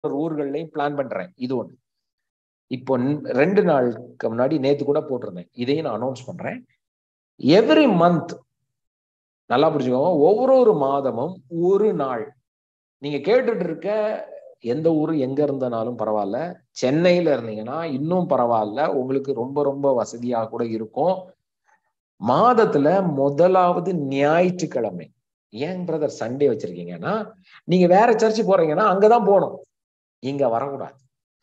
ஊர்கள்லயும் plan பண்றேன் இது ஒண்ணு இப்போ ரெண்டு நாளுக்கு முன்னாடி நேத்து கூட போட்டிருந்தேன் இதையும் நான் அனௌன்ஸ் பண்றேன் எவ்ரி மந்த் நல்லா புரிஞ்சுக்கோங்க ஒவ்வொரு ஒரு மாதமும் ஒரு நாள் நீங்க கேட்டுட்டு இருக்க எந்த ஊர் எங்க இருந்தனாலும் பரவாயில்ல சென்னையில இருந்தீங்கன்னா இன்னும் பரவாயில்ல உங்களுக்கு ரொம்ப ரொம்ப வசதியாக கூட இருக்கும் மாதத்துல முதலாவது ஞாயிற்றுக்கிழமை ஏன் பிரதர் சண்டே வச்சிருக்கீங்கன்னா நீங்க வேற சர்ச்சு போறீங்கன்னா அங்கதான் போகணும் இங்க வரக்கூடாது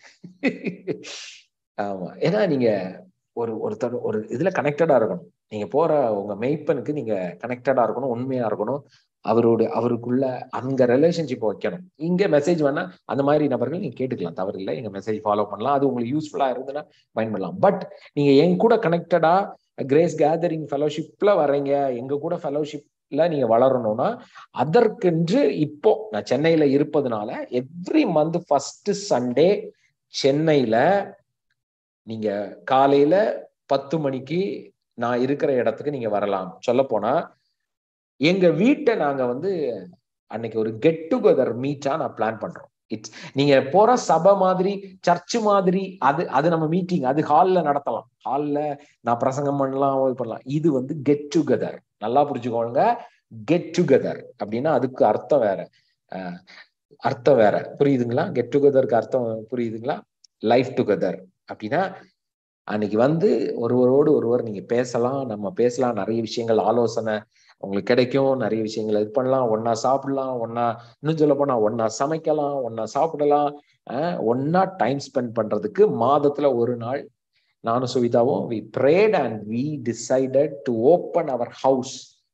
ஆமா ஏன்னா நீங்க ஒரு ஒருத்தர் ஒரு இதுல கனெக்டடா இருக்கணும் நீங்க போற உங்க மெய்ப்பனுக்கு நீங்க கனெக்டடா இருக்கணும் உண்மையா இருக்கணும் அவருடைய அவருக்குள்ள அங்க ரிலேஷன்ஷிப் வைக்கணும் இங்க மெசேஜ் வேணா அந்த மாதிரி நபர்கள் நீங்க கேட்டுக்கலாம் தவறு இல்லை எங்க மெசேஜ் ஃபாலோ பண்ணலாம் அது உங்களுக்கு யூஸ்ஃபுல்லா இருந்ததுன்னா பயன்படலாம் பட் நீங்க என் கூட கனெக்டடா கிரேஸ் கேதரிங் ஃபெலோஷிப்ல வர்றீங்க எங்க கூட ஃபெலோஷிப்ல நீங்க வளரணும்னா அதற்கென்று இப்போ நான் சென்னையில இருப்பதுனால எவ்ரி மந்த் ஃபர்ஸ்ட் சண்டே சென்னையில நீங்க காலையில பத்து மணிக்கு நான் இருக்கிற இடத்துக்கு நீங்க வரலாம் சொல்ல போனா எங்க வீட்டை நாங்க வந்து அன்னைக்கு ஒரு கெட் டுகெதர் மீட்டா நான் பிளான் பண்றோம் இட்ஸ் நீங்க போற சபை மாதிரி சர்ச் மாதிரி அது அது நம்ம மீட்டிங் அது ஹால்ல நடத்தலாம் ஹால்ல நான் பிரசங்கம் பண்ணலாம் பண்ணலாம் இது வந்து கெட் டுகெதர் நல்லா புரிஞ்சுக்கோங்க கெட் டுகெதர் அப்படின்னா அதுக்கு அர்த்தம் வேற அர்த்தம் வேற புரியுதுங்களா கெட் டுகெதருக்கு அர்த்தம் புரியுதுங்களா லைஃப் டுகெதர் அப்படின்னா அன்னைக்கு வந்து ஒருவரோடு ஒருவர் நீங்க பேசலாம் நம்ம பேசலாம் நிறைய விஷயங்கள் ஆலோசனை உங்களுக்கு கிடைக்கும் நிறைய விஷயங்கள் இது பண்ணலாம் ஒன்னா சாப்பிடலாம் ஒன்னா இன்னும் சொல்ல போனா ஒன்னா சமைக்கலாம் ஒன்னா சாப்பிடலாம் ஒன்னா டைம் ஸ்பெண்ட் பண்றதுக்கு மாதத்துல ஒரு நாள் நானும் சுவிதாவும் we prayed and we decided to open our house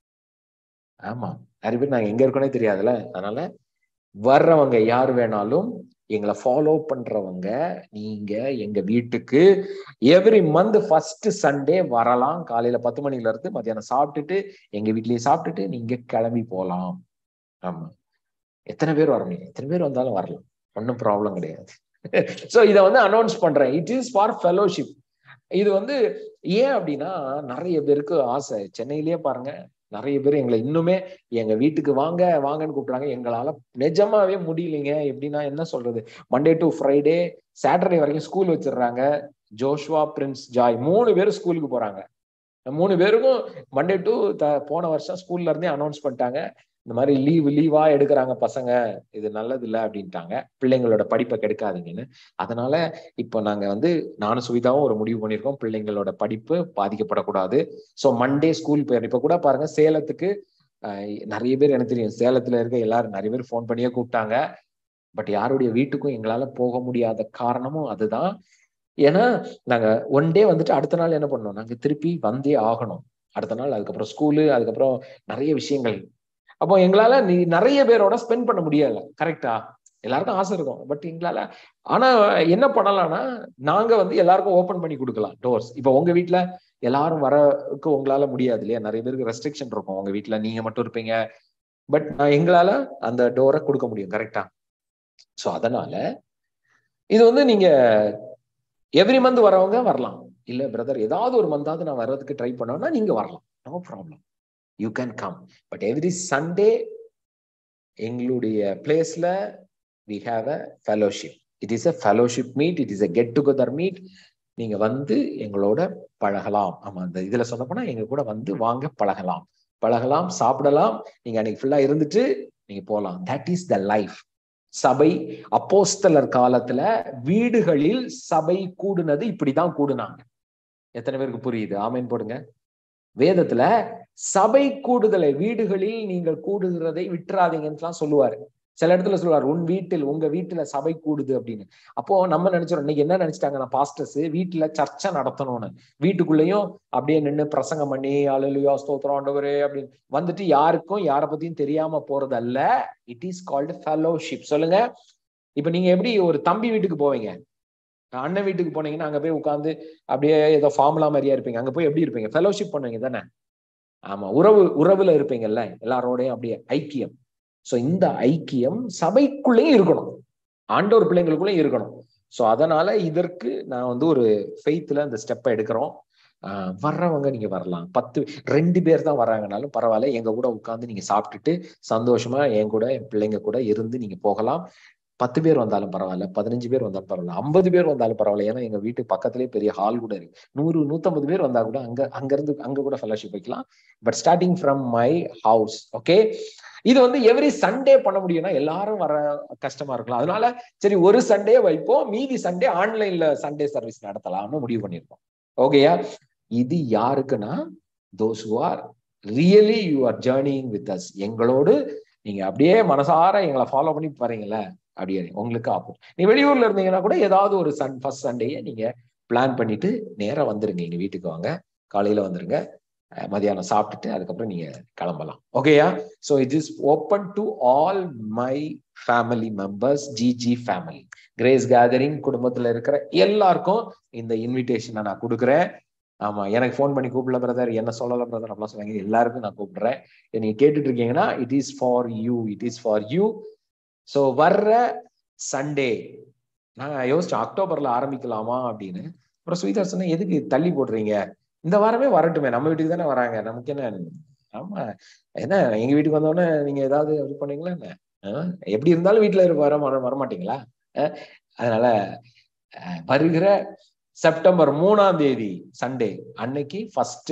ஆமா நிறைய பேர் நாங்க எங்க இருக்கோனே தெரியாதுல்ல அதனால வர்றவங்க யார் வேணாலும் எங்களை ஃபாலோ பண்றவங்க நீங்க எங்க வீட்டுக்கு எவ்ரி மந்த் ஃபர்ஸ்ட் சண்டே வரலாம் காலையில பத்து மணில இருந்து மத்தியானம் சாப்பிட்டுட்டு எங்க வீட்லயே சாப்பிட்டுட்டு நீங்க கிளம்பி போலாம் ஆமா எத்தனை பேர் வரணும் எத்தனை பேர் வந்தாலும் வரலாம் ஒன்றும் ப்ராப்ளம் கிடையாது ஸோ இதை வந்து அனௌன்ஸ் பண்றேன் இட் இஸ் ஃபார் ஃபெலோஷிப் இது வந்து ஏன் அப்படின்னா நிறைய பேருக்கு ஆசை சென்னையிலேயே பாருங்க நிறைய பேர் எங்களை இன்னுமே எங்க வீட்டுக்கு வாங்க வாங்கன்னு கூப்பிடுறாங்க எங்களால நிஜமாவே முடியலைங்க எப்படின்னா என்ன சொல்றது மண்டே டு ஃப்ரைடே சாட்டர்டே வரைக்கும் ஸ்கூல் வச்சிடுறாங்க ஜோஷ்வா பிரின்ஸ் ஜாய் மூணு பேரும் ஸ்கூலுக்கு போறாங்க மூணு பேருக்கும் மண்டே டு போன வருஷம் ஸ்கூல்ல இருந்தே அனௌன்ஸ் பண்ணிட்டாங்க இந்த மாதிரி லீவ் லீவா எடுக்கிறாங்க பசங்க இது நல்லது இல்லை அப்படின்ட்டாங்க பிள்ளைங்களோட படிப்பை கெடுக்காதீங்கன்னு அதனால இப்போ நாங்க வந்து நானும் சுவிதாவும் ஒரு முடிவு பண்ணியிருக்கோம் பிள்ளைங்களோட படிப்பு பாதிக்கப்படக்கூடாது ஸோ மண்டே ஸ்கூல் போயிடும் இப்போ கூட பாருங்க சேலத்துக்கு நிறைய பேர் எனக்கு தெரியும் சேலத்துல இருக்க எல்லாரும் நிறைய பேர் ஃபோன் பண்ணியே கூப்பிட்டாங்க பட் யாருடைய வீட்டுக்கும் எங்களால போக முடியாத காரணமும் அதுதான் ஏன்னா நாங்க ஒன் டே வந்துட்டு அடுத்த நாள் என்ன பண்ணோம் நாங்க திருப்பி வந்தே ஆகணும் அடுத்த நாள் அதுக்கப்புறம் ஸ்கூலு அதுக்கப்புறம் நிறைய விஷயங்கள் அப்போ எங்களால நீ நிறைய பேரோட ஸ்பெண்ட் பண்ண முடியல கரெக்டா எல்லாருக்கும் ஆசை இருக்கும் பட் எங்களால ஆனா என்ன பண்ணலாம்னா நாங்க வந்து எல்லாருக்கும் ஓபன் பண்ணி கொடுக்கலாம் டோர்ஸ் இப்போ உங்க வீட்டுல எல்லாரும் வரக்கு உங்களால முடியாது இல்லையா நிறைய பேருக்கு ரெஸ்ட்ரிக்ஷன் இருக்கும் உங்க வீட்டுல நீங்க மட்டும் இருப்பீங்க பட் நான் எங்களால அந்த டோரை கொடுக்க முடியும் கரெக்டா ஸோ அதனால இது வந்து நீங்க எவ்ரி மந்த் வரவங்க வரலாம் இல்ல பிரதர் ஏதாவது ஒரு மந்தாவது நான் வர்றதுக்கு ட்ரை பண்ணோம்னா நீங்க வரலாம் no problem you can come but every Sunday எங்களுடைய பிளேஸ்ல we have a fellowship it is a fellowship meet it is a get together meet நீங்க வந்து எங்களோட பழகலாம் ஆமா அந்த இதுல சொன்ன போனா எங்க கூட வந்து வாங்க பழகலாம் பழகலாம் சாப்பிடலாம் நீங்க அன்னைக்கு ஃபுல்லா இருந்துட்டு நீங்க போகலாம் தட் இஸ் த லைஃப் சபை அப்போஸ்தலர் காலத்துல வீடுகளில் சபை கூடுனது இப்படிதான் கூடுனாங்க எத்தனை பேருக்கு புரியுது ஆமைன்னு போடுங்க வேதத்துல சபை கூடுதலை வீடுகளில் நீங்கள் கூடுகிறதை விட்டுறாதீங்கன்னு சொல்லுவாரு சில இடத்துல சொல்லுவார் உன் வீட்டில் உங்க வீட்டுல சபை கூடுது அப்படின்னு அப்போ நம்ம நினைச்சிடும் இன்னைக்கு என்ன நினைச்சிட்டாங்கன்னா பாஸ்டர்ஸ் வீட்டுல சர்ச்சை நடத்தணும்னு வீட்டுக்குள்ளேயும் அப்படியே நின்று பிரசங்கம் பண்ணி அழலுயா ஸ்தோத்திரம் ஆண்டவரே அப்படின்னு வந்துட்டு யாருக்கும் யாரை பத்தியும் தெரியாம போறது அல்ல இட் இஸ் கால்டு ஃபெலோஷிப் சொல்லுங்க இப்ப நீங்க எப்படி ஒரு தம்பி வீட்டுக்கு போவீங்க அண்ணன் வீட்டுக்கு போனீங்கன்னா அங்க போய் உட்காந்து அப்படியே ஏதோ ஃபார்முலா மாதிரியா இருப்பீங்க அங்க போய் எப்படி இருப்பீங்க ஃபெலோஷிப் பண்ணுவீங்க தானே ஆமா உறவு உறவுல இருப்பீங்கல்ல எல்லாரோடையும் அப்படியே ஐக்கியம் சோ இந்த ஐக்கியம் சபைக்குள்ளேயும் இருக்கணும் ஆண்டோர் பிள்ளைங்களுக்குள்ளேயும் இருக்கணும் சோ அதனால இதற்கு நான் வந்து ஒரு ஃபெய்த்ல அந்த ஸ்டெப்பை எடுக்கிறோம் ஆஹ் வர்றவங்க நீங்க வரலாம் பத்து ரெண்டு பேர் தான் வர்றாங்கனாலும் பரவாயில்ல எங்க கூட உட்காந்து நீங்க சாப்பிட்டுட்டு சந்தோஷமா என் கூட என் பிள்ளைங்க கூட இருந்து நீங்க போகலாம் பத்து பேர் வந்தாலும் பரவாயில்ல பதினஞ்சு பேர் வந்தாலும் பரவாயில்ல ஐம்பது பேர் வந்தாலும் பரவாயில்ல ஏன்னா எங்க வீட்டு பக்கத்துலயே பெரிய ஹால் கூட இருக்கு நூறு நூத்தம்பது பேர் வந்தா கூட அங்க அங்க இருந்து அங்க கூட ஃபெலோஷிப் வைக்கலாம் but starting from my house okay இது வந்து எவ்ரி சண்டே பண்ண முடியும்னா எல்லாரும் வர கஷ்டமா இருக்கலாம் அதனால சரி ஒரு சண்டே வைப்போம் மீதி சண்டே ஆன்லைன்ல சண்டே சர்வீஸ் நடத்தலாம்னு முடிவு பண்ணிருக்கோம் ஓகேயா இது யாருக்குன்னா those who are really you are journeying with us எங்களோடு நீங்க அப்படியே மனசார எங்களை ஃபாலோ பண்ணி பாருங்கள அப்படியே உங்களுக்கு ஆப்போம் நீ வெளியூர்ல இருந்தீங்கன்னா கூட ஏதாவது ஒரு சன் ஃபர்ஸ்ட் சண்டேயே நீங்க பிளான் பண்ணிட்டு நேரா வந்துருங்க எங்க வீட்டுக்கு வாங்க காலையில வந்துருங்க மதியானம் சாப்பிட்டுட்டு அதுக்கப்புறம் நீங்க கிளம்பலாம் ஓகேயா so it is open to all my family members GG family grace gathering குடும்பத்துல இருக்கிற எல்லாருக்கும் இந்த இன்விடேஷனை நான் கொடுக்குறேன் ஆமா எனக்கு ஃபோன் பண்ணி கூப்பிடல பிரதர் என்ன சொல்லல பிரதர் அப்படிலாம் சொன்னாங்க எல்லாருக்கும் நான் கூப்பிடுறேன் நீங்க கேட்டுட்டு இருக்கீங்கன்னா it is for you it is for you so வர்ற சண்டே நான் யோசிச்சேன் அக்டோபர்ல ஆரம்பிக்கலாமா அப்படின்னு அப்புறம் ஸ்வீதர் சொன்ன எதுக்கு தள்ளி போடுறீங்க இந்த வாரமே வரட்டுமே நம்ம வீட்டுக்கு தானே வராங்க நமக்கு என்ன ஆமா என்ன எங்க வீட்டுக்கு வந்தோடனே நீங்க ஏதாவது இது பண்ணீங்களா என்ன எப்படி இருந்தாலும் வீட்டுல வர வரமாட்டீங்களா அதனால வருகிற செப்டம்பர் மூணாம் தேதி சண்டே அன்னைக்கு ஃபர்ஸ்ட்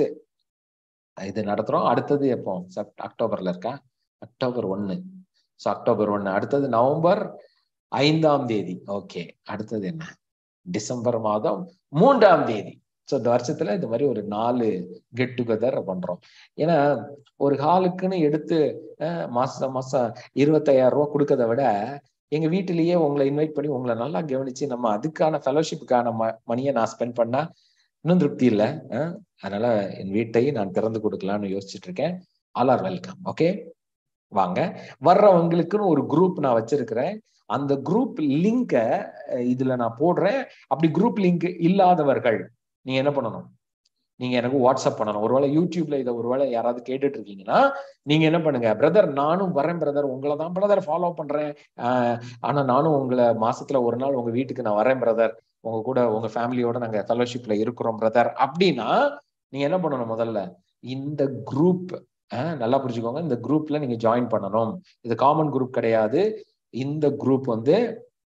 இது நடத்துறோம் அடுத்தது எப்போ செப்ட் அக்டோபர்ல இருக்கா அக்டோபர் ஒன்னு ஸோ அக்டோபர் ஒன்னு அடுத்தது நவம்பர் ஐந்தாம் தேதி ஓகே அடுத்தது என்ன டிசம்பர் மாதம் மூன்றாம் தேதி ஸோ இந்த வருஷத்துல இந்த மாதிரி ஒரு நாலு கெட் டுகெதர் பண்றோம் ஏன்னா ஒரு ஹாலுக்குன்னு எடுத்து மாசம் மாசம் இருபத்தையாயிரம் ரூபா கொடுக்கறத விட எங்க வீட்டிலேயே உங்களை இன்வைட் பண்ணி உங்களை நல்லா கவனிச்சு நம்ம அதுக்கான ஃபெலோஷிப்புக்கான ம மணியை நான் ஸ்பெண்ட் பண்ணா இன்னும் திருப்தி இல்லை அதனால என் வீட்டை நான் திறந்து கொடுக்கலாம்னு யோசிச்சுட்டு இருக்கேன் ஆல் ஆர் வெல்கம் ஓகே வாங்க வர்றவங்களுக்குன்னு ஒரு குரூப் நான் வச்சிருக்கிறேன் அந்த குரூப் லிங்க இதுல நான் போடுறேன் அப்படி குரூப் லிங்க் இல்லாதவர்கள் நீங்க என்ன பண்ணணும் நீங்க எனக்கு வாட்ஸ்அப் பண்ணணும் ஒருவேளை யூடியூப்ல இதை ஒருவேளை யாராவது கேட்டுட்டு இருக்கீங்கன்னா நீங்க என்ன பண்ணுங்க பிரதர் நானும் வரேன் பிரதர் உங்களை தான் பிரதர் ஃபாலோ பண்றேன் ஆஹ் ஆனா நானும் உங்களை மாசத்துல ஒரு நாள் உங்க வீட்டுக்கு நான் வரேன் பிரதர் உங்க கூட உங்க ஃபேமிலியோட நாங்க ஃபெலோஷிப்ல இருக்கிறோம் பிரதர் அப்படின்னா நீங்க என்ன பண்ணணும் முதல்ல இந்த குரூப் நல்லா புரிஞ்சுக்கோங்க இந்த குரூப்ல நீங்க ஜாயின் பண்ணணும் இது காமன் குரூப் கிடையாது இந்த குரூப் வந்து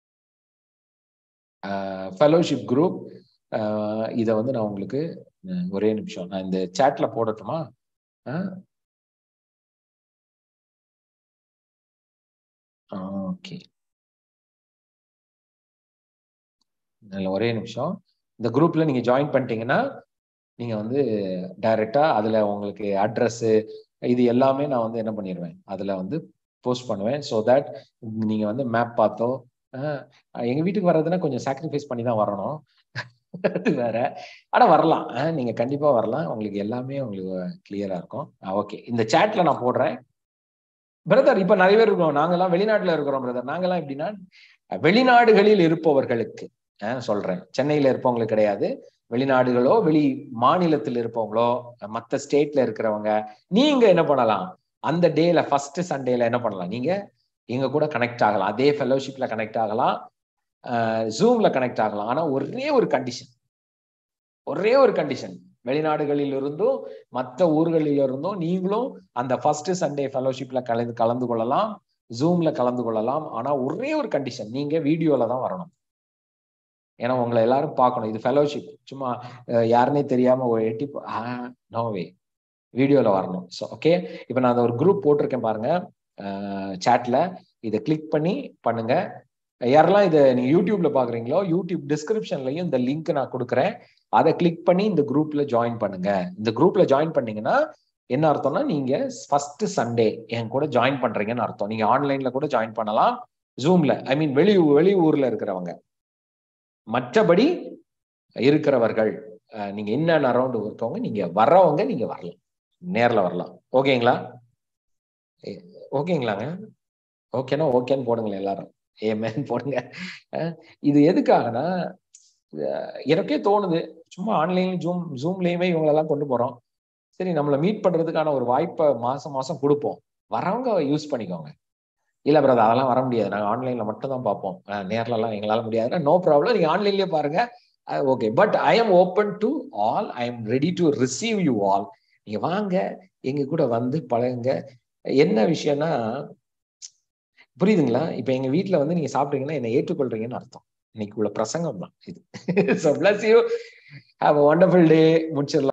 ஃபெலோஷிப் குரூப் இதை வந்து நான் உங்களுக்கு ஒரே நிமிஷம் நான் இந்த சேட்ல போடட்டுமா ஓகே ஒரே நிமிஷம் இந்த குரூப்ல நீங்க ஜாயின் பண்ணிட்டீங்கன்னா நீங்க வந்து டைரக்டா அதுல உங்களுக்கு அட்ரஸ் இது எல்லாமே நான் வந்து என்ன பண்ணிடுவேன் அதுல வந்து போஸ்ட் பண்ணுவேன் ஸோ தட் நீங்க வந்து மேப் பார்த்தோ எங்க வீட்டுக்கு வர்றதுன்னா கொஞ்சம் சாக்ரிஃபைஸ் பண்ணி தான் வரணும் அது வேற ஆனா வரலாம் நீங்க கண்டிப்பா வரலாம் உங்களுக்கு எல்லாமே உங்களுக்கு கிளியரா இருக்கும் ஓகே இந்த சேட்ல நான் போடுறேன் பிரதர் இப்ப நிறைய பேர் இருக்கோம் நாங்கெல்லாம் வெளிநாட்டுல இருக்கிறோம் பிரதர் நாங்கெல்லாம் எப்படின்னா வெளிநாடுகளில் இருப்பவர்களுக்கு சொல்றேன் சென்னையில இருப்பவங்களுக்கு கிடையாது வெளிநாடுகளோ வெளி மாநிலத்தில் இருப்பவங்களோ மத்த ஸ்டேட்ல இருக்கிறவங்க நீங்க என்ன பண்ணலாம் அந்த டேல ஃபர்ஸ்ட் சண்டேல என்ன பண்ணலாம் நீங்க எங்க கூட கனெக்ட் ஆகலாம் அதே ஃபெலோஷிப்ல கனெக்ட் ஆகலாம் ஜூம்ல கனெக்ட் ஆகலாம் ஆனா ஒரே ஒரு கண்டிஷன் ஒரே ஒரு கண்டிஷன் வெளிநாடுகளில் இருந்தும் மற்ற ஊர்களில் இருந்தும் நீங்களும் அந்த ஃபர்ஸ்ட் சண்டே ஃபெலோஷிப்ல கலந்து கலந்து கொள்ளலாம் ஜூம்ல கலந்து கொள்ளலாம் ஆனா ஒரே ஒரு கண்டிஷன் நீங்க வீடியோல தான் வரணும் ஏன்னா உங்களை எல்லாரும் பார்க்கணும் இது ஃபெலோஷிப் சும்மா யாருன்னே தெரியாம ஒரு எட்டி நோவே வீடியோல வரணும் ஸோ ஓகே இப்போ நான் அந்த ஒரு குரூப் போட்டிருக்கேன் பாருங்க சேட்ல இதை கிளிக் பண்ணி பண்ணுங்க யாரெல்லாம் இதை நீங்க யூடியூப்ல பாக்குறீங்களோ யூடியூப் டிஸ்கிரிப்ஷன்லயும் இந்த லிங்க் நான் கொடுக்குறேன் அதை கிளிக் பண்ணி இந்த குரூப்ல ஜாயின் பண்ணுங்க இந்த குரூப்ல ஜாயின் பண்ணீங்கன்னா என்ன அர்த்தம்னா நீங்க ஃபர்ஸ்ட் சண்டே என் கூட ஜாயின் பண்றீங்கன்னு அர்த்தம் நீங்க ஆன்லைன்ல கூட ஜாயின் பண்ணலாம் ஜூம்ல ஐ மீன் வெளி வெளி ஊர்ல இருக்கிறவங்க மற்றபடி இருக்கிறவர்கள் நீங்க என்ன அரௌண்ட் இருக்கவங்க நீங்க வர்றவங்க நீங்க வரலாம் நேர்ல வரலாம் ஓகேங்களா ஓகேங்களாங்க ஓகேனா ஓகேன்னு போடுங்களேன் எல்லாரும் ஏமேன்னு போடுங்க இது எதுக்காகனா எனக்கே தோணுது சும்மா ஆன்லைன்ல ஜூம் ஜூம்லயுமே இவங்களெல்லாம் கொண்டு போறோம் சரி நம்மளை மீட் பண்றதுக்கான ஒரு வாய்ப்பை மாசம் மாசம் கொடுப்போம் வரவங்க யூஸ் பண்ணிக்கோங்க இல்ல பிரதர் அதெல்லாம் வர முடியாது நாங்க ஆன்லைன்ல மட்டும் தான் பார்ப்போம் நேர்ல எல்லாம் எங்களால முடியாது நோ ப்ராப்ளம் நீங்க ஆன்லைன்லயே பாருங்க okay but I am open to all I am ready to receive you all நீங்க வாங்க எங்க கூட வந்து பழகுங்க என்ன விஷயம்னா புரியுதுங்களா இப்ப எங்க வீட்ல வந்து நீங்க சாப்பிட்டீங்கன்னா என்னை ஏற்றுக்கொள்றீங்கன்னு அர்த்தம் இன்னைக்கு உள்ள பிரசங்கம் தான் இது so bless you have a wonderful day முடிச்சிடலாம்